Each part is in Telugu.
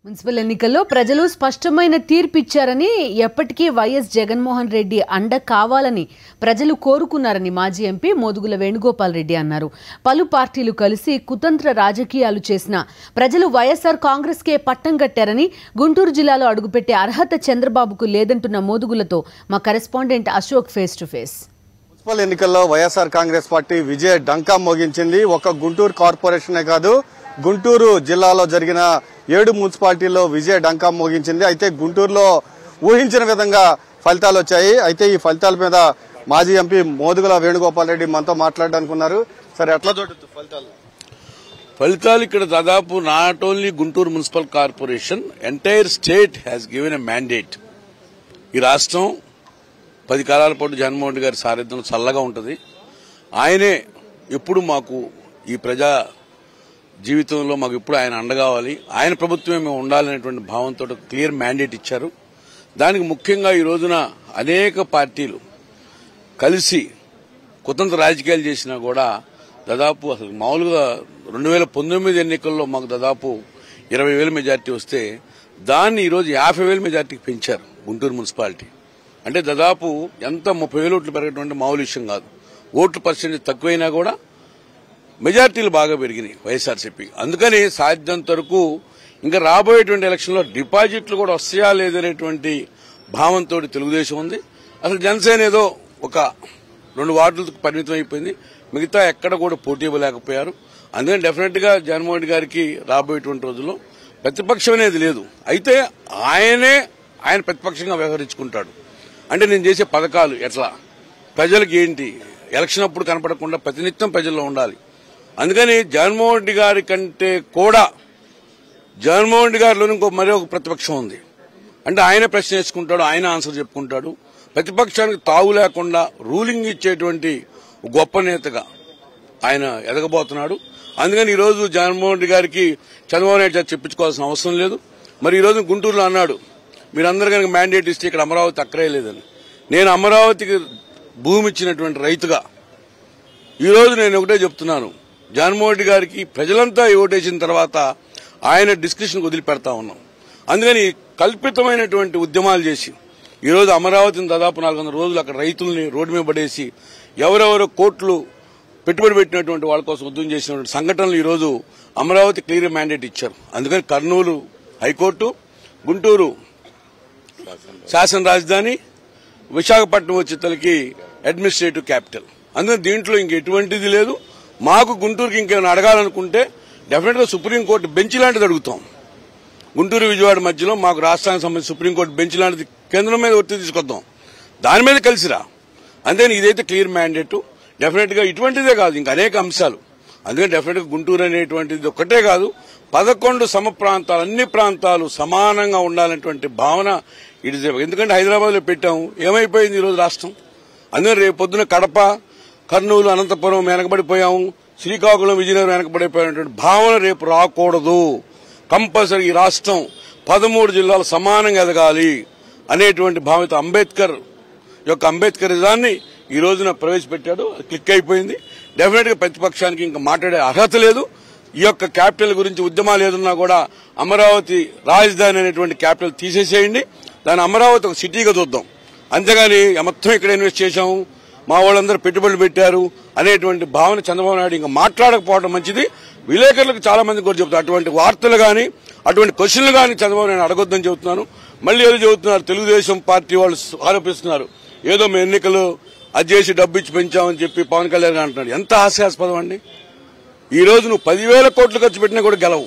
మున్సిపల్ ఎన్నికల్లో ప్రజలు స్పష్టమైన తీర్పు ఇచ్చారని ఎప్పటికీ వైఎస్ జగన్మోహన్ రెడ్డి అండ కావాలని ప్రజలు కోరుకున్నారని మాజీ ఎంపీ మోదుగుల వేణుగోపాల్ రెడ్డి అన్నారు పలు పార్టీలు కలిసి కుతంత్ర రాజకీయాలు చేసిన ప్రజలు వైఎస్ఆర్ కాంగ్రెస్కే పట్టం కట్టారని గుంటూరు జిల్లాలో అడుగుపెట్టే అర్హత చంద్రబాబుకు లేదంటున్న మోదుగులతో మా correspondent Ashok face to face municipal ఎన్నికల్లో వైఎస్ఆర్ కాంగ్రెస్ పార్టీ విజయ డంకా మోగించింది ఒక గుంటూరు కార్పొరేషనే కాదు గుంటూరు జిల్లాలో జరిగిన ఏడు మున్సిపాలిటీల్లో విజయ డంకా మోగించింది అయితే గుంటూరులో ఊహించిన విధంగా ఫలితాలు వచ్చాయి అయితే ఈ ఫలితాల మీద మాజీ ఎంపీ మోదుగుల వేణుగోపాల్ రెడ్డి మనతో మాట్లాడడానికి ఉన్నారు సరే ఎట్లా చూడొచ్చు ఫలితాలు ఫలితాలు ఇక్కడ దాదాపు not only Guntur municipal corporation entire state has given a mandate ఈ రాష్ట్రం పది కాలాల పాటు జగన్మోహన్ రెడ్డి గారి సారథ్యంలో చల్లగా ఉంటుంది ఆయనే ఎప్పుడు మాకు ఈ ప్రజా జీవితంలో మాకు ఎప్పుడు ఆయన అండగావాలి ఆయన ప్రభుత్వమే మేము ఉండాలనేటువంటి భావంతో క్లియర్ మ్యాండేట్ ఇచ్చారు దానికి ముఖ్యంగా ఈ రోజున అనేక పార్టీలు కలిసి కుతంత్ర రాజకీయాలు చేసినా కూడా దాదాపు అసలు మామూలుగా రెండు వేల పంతొమ్మిది ఎన్నికల్లో మాకు దాదాపు ఇరవై వేల మెజార్టీ వస్తే దాన్ని ఈరోజు యాభై వేల మెజార్టీకి పెంచారు గుంటూరు మున్సిపాలిటీ అంటే దాదాపు ఎంత ముప్పై వేల ఓట్లు పెరగటువంటి మామూలు విషయం కాదు ఓట్ల పర్సెంటేజ్ తక్కువైనా కూడా మెజార్టీలు బాగా పెరిగినాయి వైఎస్ఆర్సీపీ అందుకని సాధ్యంత వరకు ఇంకా రాబోయేటువంటి ఎలక్షన్లో డిపాజిట్లు కూడా వస్తాయా లేదనేటువంటి భావంతో తెలుగుదేశం ఉంది అసలు జనసేన ఏదో ఒక రెండు వార్డులకు పరిమితం అయిపోయింది మిగతా ఎక్కడ కూడా పోటీ ఇవ్వలేకపోయారు అందుకని డెఫినెట్ గా జగన్మోహన్ రెడ్డి గారికి రాబోయేటువంటి రోజుల్లో ప్రతిపక్షం అనేది లేదు అయితే ఆయనే ఆయన ప్రతిపక్షంగా వ్యవహరించుకుంటాడు అంటే నేను చేసే పథకాలు ఎట్లా ప్రజలకు ఏంటి ఎలక్షన్ అప్పుడు కనపడకుండా ప్రతినిత్యం ప్రజల్లో ఉండాలి అందుకని జగన్మోహన్ రెడ్డి గారి కంటే కూడా జగన్మోహన్ రెడ్డి గారిలో ఇంకో మరో ఒక ప్రతిపక్షం ఉంది అంటే ఆయన ప్రశ్న వేసుకుంటాడు ఆయన ఆన్సర్ చెప్పుకుంటాడు ప్రతిపక్షానికి తావు లేకుండా రూలింగ్ ఇచ్చేటువంటి గొప్ప నేతగా ఆయన ఎదగబోతున్నాడు అందుకని ఈ రోజు జగన్మోహన్ రెడ్డి గారికి చంద్రబాబు నాయుడు గారు చెప్పించుకోవాల్సిన అవసరం లేదు మరి ఈ రోజు గుంటూరులో అన్నాడు మీరందరూ కనుక మ్యాండేట్ ఇస్తే ఇక్కడ అమరావతి అక్కరే లేదని నేను అమరావతికి భూమి ఇచ్చినటువంటి రైతుగా ఈ రోజు నేను ఒకటే చెప్తున్నాను జగన్మోహన్ రెడ్డి గారికి ప్రజలంతా ఓటేసిన తర్వాత ఆయన డిస్కషన్ వదిలిపెడతా ఉన్నాం అందుకని కల్పితమైనటువంటి ఉద్యమాలు చేసి ఈ రోజు అమరావతిని దాదాపు నాలుగు వందల రోజులు అక్కడ రైతుల్ని రోడ్డు మీద పడేసి ఎవరెవరో కోట్లు పెట్టుబడి పెట్టినటువంటి వాళ్ళ కోసం ఉద్యమం చేసినటువంటి సంఘటనలు ఈ రోజు అమరావతి క్లియర్ మ్యాండేట్ ఇచ్చారు అందుకని కర్నూలు హైకోర్టు గుంటూరు శాసన రాజధాని విశాఖపట్నం వచ్చేతలకి అడ్మినిస్ట్రేటివ్ క్యాపిటల్ అందుకని దీంట్లో ఇంక ఎటువంటిది లేదు మాకు గుంటూరుకి ఇంకేమైనా అడగాలనుకుంటే డెఫినెట్ గా సుప్రీంకోర్టు బెంచ్ లాంటిది అడుగుతాం గుంటూరు విజయవాడ మధ్యలో మాకు రాష్ట్రానికి సంబంధించి సుప్రీంకోర్టు బెంచ్ లాంటిది కేంద్రం మీద ఒత్తిడి తీసుకొద్దాం దాని మీద కలిసిరా అంతేని ఇదైతే క్లియర్ మ్యాండేట్ డెఫినెట్ గా ఇటువంటిదే కాదు ఇంకా అనేక అంశాలు అందుకని డెఫినెట్ గా గుంటూరు అనేటువంటిది ఒక్కటే కాదు పదకొండు సమ ప్రాంతాలు అన్ని ప్రాంతాలు సమానంగా ఉండాలనేటువంటి భావన ఇటు ఎందుకంటే హైదరాబాద్ లో పెట్టాము ఏమైపోయింది ఈరోజు రాష్ట్రం అందుకని రేపు పొద్దున కడప కర్నూలు అనంతపురం వెనకబడిపోయాము శ్రీకాకుళం విజయనగరం వెనకబడిపోయినటువంటి భావన రేపు రాకూడదు కంపల్సరీ ఈ రాష్ట్రం పదమూడు జిల్లాలు సమానంగా ఎదగాలి అనేటువంటి భావనతో అంబేద్కర్ యొక్క అంబేద్కరిజాన్ని ఈ రోజున ప్రవేశపెట్టాడు అది క్లిక్ అయిపోయింది డెఫినెట్ గా ప్రతిపక్షానికి ఇంకా మాట్లాడే అర్హత లేదు ఈ యొక్క క్యాపిటల్ గురించి ఉద్యమాలు ఏదున్నా కూడా అమరావతి రాజధాని అనేటువంటి క్యాపిటల్ తీసేసేయండి దాని అమరావతి ఒక సిటీగా చూద్దాం అంతేగాని మొత్తం ఇక్కడ ఇన్వెస్ట్ చేశాము మా వాళ్ళందరూ పెట్టుబడులు పెట్టారు అనేటువంటి భావన చంద్రబాబు నాయుడు ఇంకా మాట్లాడకపోవడం మంచిది విలేకరులకు చాలా మంది కూడా చెబుతారు అటువంటి వార్తలు గాని అటువంటి క్వశ్చన్లు గాని చంద్రబాబు నాయుడు అడగొద్దని చెబుతున్నాను మళ్ళీ ఏదో చెబుతున్నారు తెలుగుదేశం పార్టీ వాళ్ళు ఆరోపిస్తున్నారు ఏదో మేము ఎన్నికలు అది చేసి డబ్బు ఇచ్చి పెంచామని చెప్పి పవన్ కళ్యాణ్ గారు అంటున్నాడు ఎంత హాస్యాస్పదం అండి ఈ రోజు నువ్వు పదివేల కోట్లు ఖర్చు పెట్టినా కూడా గెలవు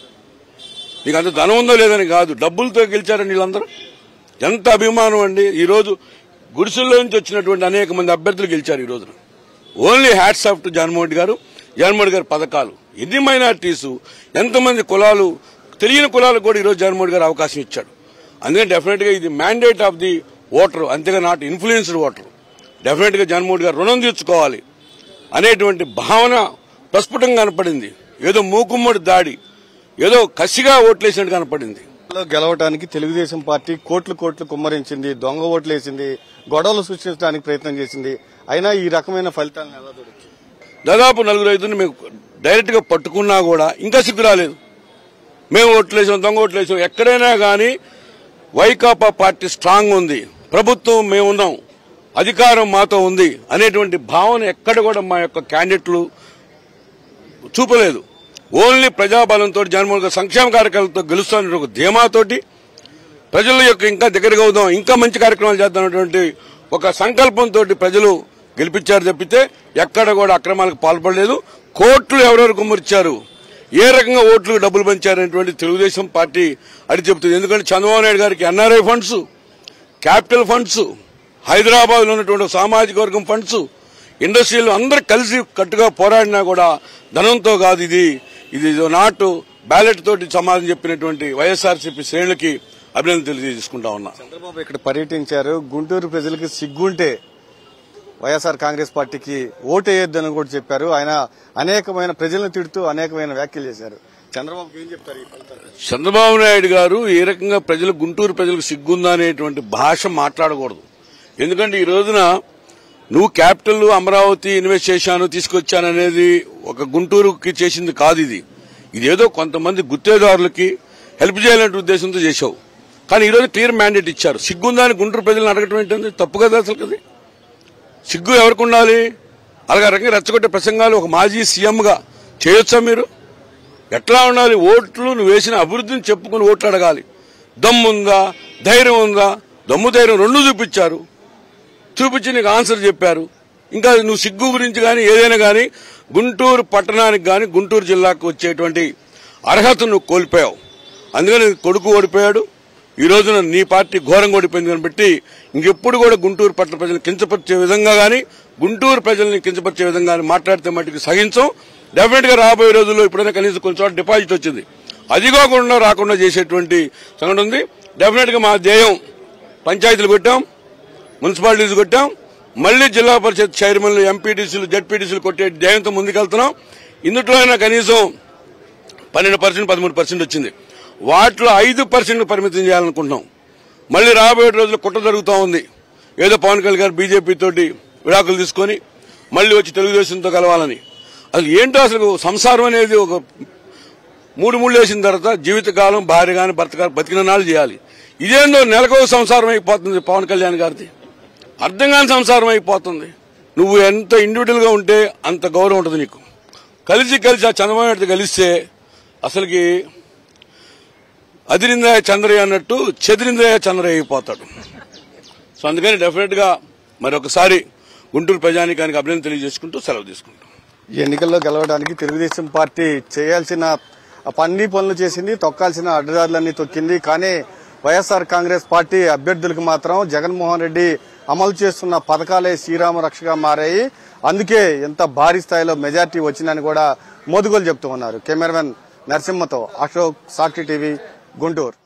నీకు అంత ధనం ఉందో లేదని కాదు డబ్బులతో గెలిచారండి వీళ్ళందరూ ఎంత అభిమానం అండి ఈ రోజు గుడిసెల్లో నుంచి వచ్చినటువంటి అనేక మంది అభ్యర్థులు గెలిచారు ఈ రోజున only hats off to Jaganmohan Reddy గారు జగన్మోహన్ రెడ్డి గారి పథకాలు ఎన్ని మైనార్టీస్ ఎంతమంది కులాలు తెలియని కులాలకు కూడా ఈ రోజు జగన్మోహన్ రెడ్డి గారు అవకాశం ఇచ్చాడు అందుకని డెఫినెట్ గా ఇది మ్యాండేట్ ఆఫ్ ది ఓటర్ అంతేగా నాట్ ఇన్ఫ్లుయెన్స్డ్ ఓటర్ డెఫినెట్ గా జగన్మోహన్ రెడ్డి గారు రుణం తీర్చుకోవాలి అనేటువంటి భావన ప్రస్ఫుటంగా కనపడింది ఏదో మూకుమ్మడి దాడి ఏదో కసిగా ఓట్లేసినట్టు కనపడింది లో గెలవడానికి తెలుగుదేశం పార్టీ కోట్లు కోట్లు కుమ్మరించింది దొంగ ఓట్లు వేసింది గొడవలు సృష్టించడానికి ప్రయత్నం చేసింది అయినా ఈ రకమైన ఫలితాలను ఎలా చూడొచ్చు దాదాపు నలుగురు ఐదుని మేము డైరెక్ట్ గా పట్టుకున్నా కూడా ఇంకా సిగ్గు రాలేదు మేము ఓట్లేసాం దొంగ ఓట్లేసాం ఎక్కడైనా కానీ వైకాపా పార్టీ స్ట్రాంగ్ ఉంది ప్రభుత్వం మేమున్నాం అధికారం మాతో ఉంది అనేటువంటి భావన ఎక్కడ కూడా మా యొక్క క్యాండిడేట్లు చూపలేదు ఓన్లీ ప్రజాబలంతో జగన్మోహన్ గారు సంక్షేమ కార్యక్రమాలతో గెలుస్తున్న ఒక ధీమాతోటి ప్రజల యొక్క ఇంకా దగ్గరగా అవుదాం ఇంకా మంచి కార్యక్రమాలు చేద్దాం అనేటువంటి ఒక సంకల్పంతో ప్రజలు గెలిపించారు తప్పితే ఎక్కడ కూడా అక్రమాలకు పాల్పడలేదు కోట్లు ఎవరెవరు గుమ్మరిచ్చారు ఏ రకంగా ఓట్లు డబ్బులు పంచారనేటువంటి తెలుగుదేశం పార్టీ అడి చెబుతుంది ఎందుకంటే చంద్రబాబు నాయుడు గారికి NRI funds capital funds Hyderabad లో ఉన్నటువంటి సామాజిక వర్గం ఫండ్స్ ఇండస్ట్రీలు అందరూ కలిసి కట్టుగా పోరాడినా కూడా ధనంతో కాదు ఇది ఇది నాటు బ్యాలెట్ తోటి సమాధానం చెప్పినటువంటి వైఎస్ఆర్సీపీ శ్రేణులకి అభినందన తెలియజేసుకుంటా ఉన్నా చంద్రబాబు ఇక్కడ పర్యటించారు గుంటూరు ప్రజలకు సిగ్గుంటే వైఎస్ఆర్ కాంగ్రెస్ పార్టీకి ఓటేయొద్దని కూడా చెప్పారు ఆయన అనేకమైన ప్రజలను తిడుతూ అనేకమైన వ్యాఖ్యలు చేశారు చంద్రబాబుకి ఏం చెప్తారు ఈ ఫలితాలు చంద్రబాబు నాయుడు గారు ఏ రకంగా ప్రజలు గుంటూరు ప్రజలకు సిగ్గుందా అనేటువంటి భాష మాట్లాడకూడదు ఎందుకంటే ఈ రోజున నువ్వు క్యాపిటల్ అమరావతి ఇన్వెస్ట్ చేశాను తీసుకొచ్చాను అనేది ఒక గుంటూరుకి చేసింది కాదు ఇది ఇదేదో కొంతమంది గుత్తేదారులకి హెల్ప్ చేయాలనే ఉద్దేశంతో చేశావు కానీ ఈరోజు క్లియర్ మ్యాండేట్ ఇచ్చారు సిగ్గుందా అని గుంటూరు ప్రజలను అడగటం ఏంటంటే తప్పు కదా అసలు కదా సిగ్గు ఎవరికి ఉండాలి అలాగే రకంగా రెచ్చగొట్టే ప్రసంగాలు ఒక మాజీ సీఎంగా చేయొచ్చా మీరు ఎట్లా ఉండాలి ఓట్లు నువ్వు వేసిన అభివృద్ధిని చెప్పుకుని ఓట్లు అడగాలి దమ్ముందా ధైర్యం ఉందా దమ్ము ధైర్యం రెండు చూపించారు చూపించి నీకు ఆన్సర్ చెప్పారు ఇంకా నువ్వు సిగ్గు గురించి కానీ ఏదైనా కానీ గుంటూరు పట్టణానికి కానీ గుంటూరు జిల్లాకు వచ్చేటువంటి అర్హత నువ్వు కోల్పోయావు అందుకని నీ కొడుకు ఓడిపోయాడు ఈ రోజున నీ పార్టీ ఘోరంగా ఓడిపోయింది కాబట్టి ఇంకెప్పుడు కూడా గుంటూరు పట్టణ ప్రజలను కించపరిచే విధంగా కానీ గుంటూరు ప్రజల్ని కించపరిచే విధంగా గానీ మాట్లాడితే మటుకు సహించం డెఫినెట్ గా రాబోయే రోజుల్లో ఇప్పుడైనా కనీసం కొంచెం చోట డిపాజిట్ వచ్చింది అది కాకుండా రాకుండా చేసేటువంటి సంఘటన ఉంది డెఫినెట్ గా మా ధ్యేయం పంచాయతీలు కొట్టాం మున్సిపాలిటీస్ కొట్టాం మళ్లీ జిల్లా పరిషత్ చైర్మన్లు ఎంపీటీసీలు జడ్పీటీసీలు కొట్టే ధ్యేయంతో ముందుకెళ్తున్నాం ఇందులో అయినా కనీసం పన్నెండు పర్సెంట్ పదమూడు పర్సెంట్ వచ్చింది వాటిలో ఐదు పర్సెంట్ పరిమితం చేయాలనుకుంటున్నాం మళ్ళీ రాబోయే రోజుల్లో కుట్ర జరుగుతూ ఉంది ఏదో పవన్ కళ్యాణ్ గారు బీజేపీ తోటి విడాకులు తీసుకొని మళ్ళీ వచ్చి తెలుగుదేశంతో కలవాలని అసలు ఏంటో అసలు సంసారం అనేది ఒక మూడు మూడు వేసిన తర్వాత జీవితకాలం భార్య గాని భర్త గాని బతికిన నాళ్ళు చేయాలి ఇదేందో నెలకో సంసారం అయిపోతుంది పవన్ కళ్యాణ్ గారిది అర్థం కాని సంసారం అయిపోతుంది నువ్వు ఎంత ఇండివిజువల్ గా ఉంటే అంత గౌరవం ఉంటుంది నీకు కలిసి కలిసి ఆ చంద్రబాబు నాయుడుతో కలిస్తే అసలుకి అదిరిందయ చంద్రయ్య అన్నట్టు చెదిరిందయ చంద్రయ్య అయిపోతాడు సో అందుకని డెఫినెట్ గా మరొకసారి గుంటూరు ప్రజానికానికి అభినందన తెలియజేసుకుంటూ సెలవు తీసుకుంటాం ఈ ఎన్నికల్లో గెలవడానికి తెలుగుదేశం పార్టీ చేయాల్సిన అన్ని పనులు చేసింది తొక్కాల్సిన అడ్డదారులన్నీ తొక్కింది కానీ వైఎస్ఆర్ కాంగ్రెస్ పార్టీ అభ్యర్థులకు మాత్రం జగన్మోహన్ రెడ్డి అమలు చేస్తున్న పథకాలే శ్రీరామ రక్షగా మారాయి అందుకే ఎంత భారీ స్థాయిలో మెజార్టీ వచ్చిందని కూడా మోదుగోలు చెప్తూ ఉన్నారు కెమెరామెన్ నరసింహతో అశోక్ సాక్షి టీవీ గుంటూరు